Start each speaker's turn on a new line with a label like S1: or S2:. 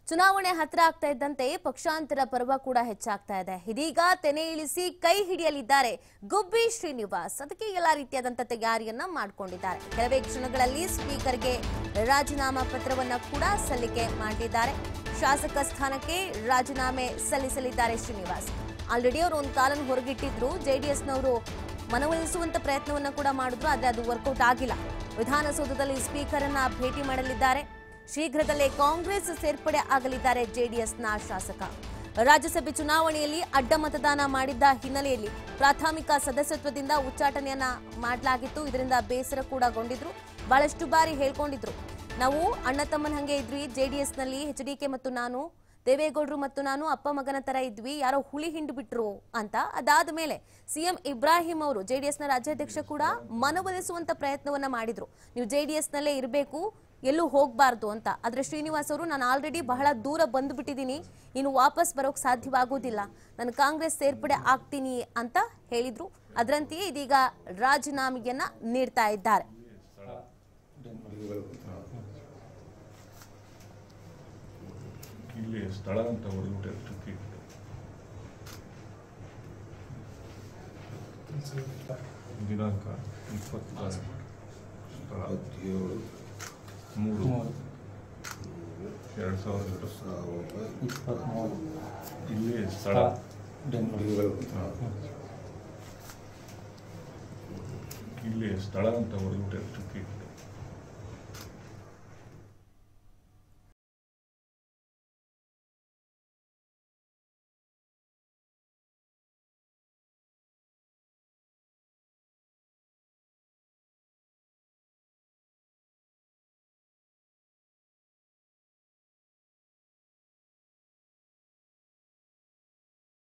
S1: ಚುನಾವಣೆ ಹತ್ರ ಆಗ್ತಾ ಇದ್ದಂತೆ ಪಕ್ಷಾಂತರ ಪರ್ವ ಕೂಡ ಹೆಚ್ಚಾಗ್ತಾ ಇದೆ ಇದೀಗ ತೆನೆ ಇಳಿಸಿ ಕೈ ಹಿಡಿಯಲಿದ್ದಾರೆ ಗುಬ್ಬಿ ಶ್ರೀನಿವಾಸ್ ಅದಕ್ಕೆ ಎಲ್ಲ ರೀತಿಯಾದಂತ ತಯಾರಿಯನ್ನ ಮಾಡಿಕೊಂಡಿದ್ದಾರೆ ಕೆಲವೇ ಕ್ಷಣಗಳಲ್ಲಿ ಸ್ಪೀಕರ್ಗೆ ರಾಜೀನಾಮಾ ಪತ್ರವನ್ನ ಕೂಡ ಸಲ್ಲಿಕೆ ಮಾಡಲಿದ್ದಾರೆ ಶಾಸಕ ಸ್ಥಾನಕ್ಕೆ ರಾಜೀನಾಮೆ ಸಲ್ಲಿಸಲಿದ್ದಾರೆ ಶ್ರೀನಿವಾಸ್ ಆಲ್ರೆಡಿ ಅವರು ಒಂದು ಕಾಲನ್ನು ಹೊರಗಿಟ್ಟಿದ್ರು ಜೆಡಿಎಸ್ನವರು ಮನವೊಲಿಸುವಂತ ಪ್ರಯತ್ನವನ್ನ ಕೂಡ ಮಾಡಿದ್ರು ಆದ್ರೆ ಅದು ವರ್ಕೌಟ್ ಆಗಿಲ್ಲ ವಿಧಾನಸೌಧದಲ್ಲಿ ಸ್ಪೀಕರ್ ಅನ್ನ ಭೇಟಿ ಮಾಡಲಿದ್ದಾರೆ ಶೀಘ್ರದಲ್ಲೇ ಕಾಂಗ್ರೆಸ್ ಸೇರ್ಪಡೆ ಆಗಲಿದ್ದಾರೆ ಜೆಡಿಎಸ್ನ ಶಾಸಕ ರಾಜ್ಯಸಭೆ ಚುನಾವಣೆಯಲ್ಲಿ ಅಡ್ಡ ಮತದಾನ ಮಾಡಿದ್ದ ಹಿನ್ನೆಲೆಯಲ್ಲಿ ಪ್ರಾಥಮಿಕ ಸದಸ್ಯತ್ವದಿಂದ ಉಚ್ಚಾಟನೆಯನ್ನ ಮಾಡಲಾಗಿತ್ತು ಇದರಿಂದ ಬೇಸರ ಕೂಡ ಗೊಂಡಿದ್ರು ಬಹಳಷ್ಟು ಬಾರಿ ಹೇಳ್ಕೊಂಡಿದ್ರು ನಾವು ಅಣ್ಣ ತಮ್ಮನ ಹಂಗೆ ಇದ್ವಿ ಜೆಡಿಎಸ್ನಲ್ಲಿ ಎಚ್ ಡಿ ಕೆ ಮತ್ತು ನಾನು ದೇವೇಗೌಡರು ಮತ್ತು ನಾನು ಅಪ್ಪ ಮಗನ ತರ ಇದ್ವಿ ಯಾರೋ ಹುಳಿ ಹಿಂಡು ಬಿಟ್ರು ಅಂತ ಅದಾದ ಮೇಲೆ ಸಿಎಂ ಇಬ್ರಾಹಿಂ ಅವರು ಜೆಡಿಎಸ್ನ ರಾಜ್ಯಾಧ್ಯಕ್ಷ ಕೂಡ ಮನವೊಲಿಸುವಂತ ಪ್ರಯತ್ನವನ್ನ ಮಾಡಿದ್ರು ನೀವು ಜೆಡಿಎಸ್ ನಲ್ಲೇ ಇರಬೇಕು ಎಲ್ಲೂ ಹೋಗಬಾರ್ದು ಅಂತ ಆದ್ರೆ ಶ್ರೀನಿವಾಸ್ ಅವರು ನಾನು ಆಲ್ರೆಡಿ ಬಹಳ ದೂರ ಬಂದುಬಿಟ್ಟಿದ್ದೀನಿ ಇನ್ನು ವಾಪಸ್ ಬರೋಕ್ ಸಾಧ್ಯವಾಗುವುದಿಲ್ಲ ನಾನು ಕಾಂಗ್ರೆಸ್ ಸೇರ್ಪಡೆ ಆಗ್ತೀನಿ ಅಂತ ಹೇಳಿದ್ರು ಅದರಂತೆಯೇ ಇದೀಗ ರಾಜೀನಾಮೆಯನ್ನ ನೀಡ್ತಾ ಇದ್ದಾರೆ
S2: ಇಲ್ಲಿ ಸ್ಥಳ ಅಂತ ಹೊರಬಿಟ್ಟೆ ಚುಕ್ಕಿ ದಿನಾಂಕ ಇಪ್ಪತ್ತ ಸ್ಥಳ
S3: ಏಳು
S2: ಮೂರು ಎರಡು ಸಾವಿರದ
S3: ಸಾವಿರದ
S4: ಇಪ್ಪತ್ತ್ಮೂರು
S2: ಇಲ್ಲಿ ಸ್ಥಳ
S3: ತಿಂಗಳು
S2: ಇಲ್ಲಿ ಸ್ಥಳ ಅಂತ ಹೊರಬಿಟ್ಟೆ ಚುಕ್ಕಿ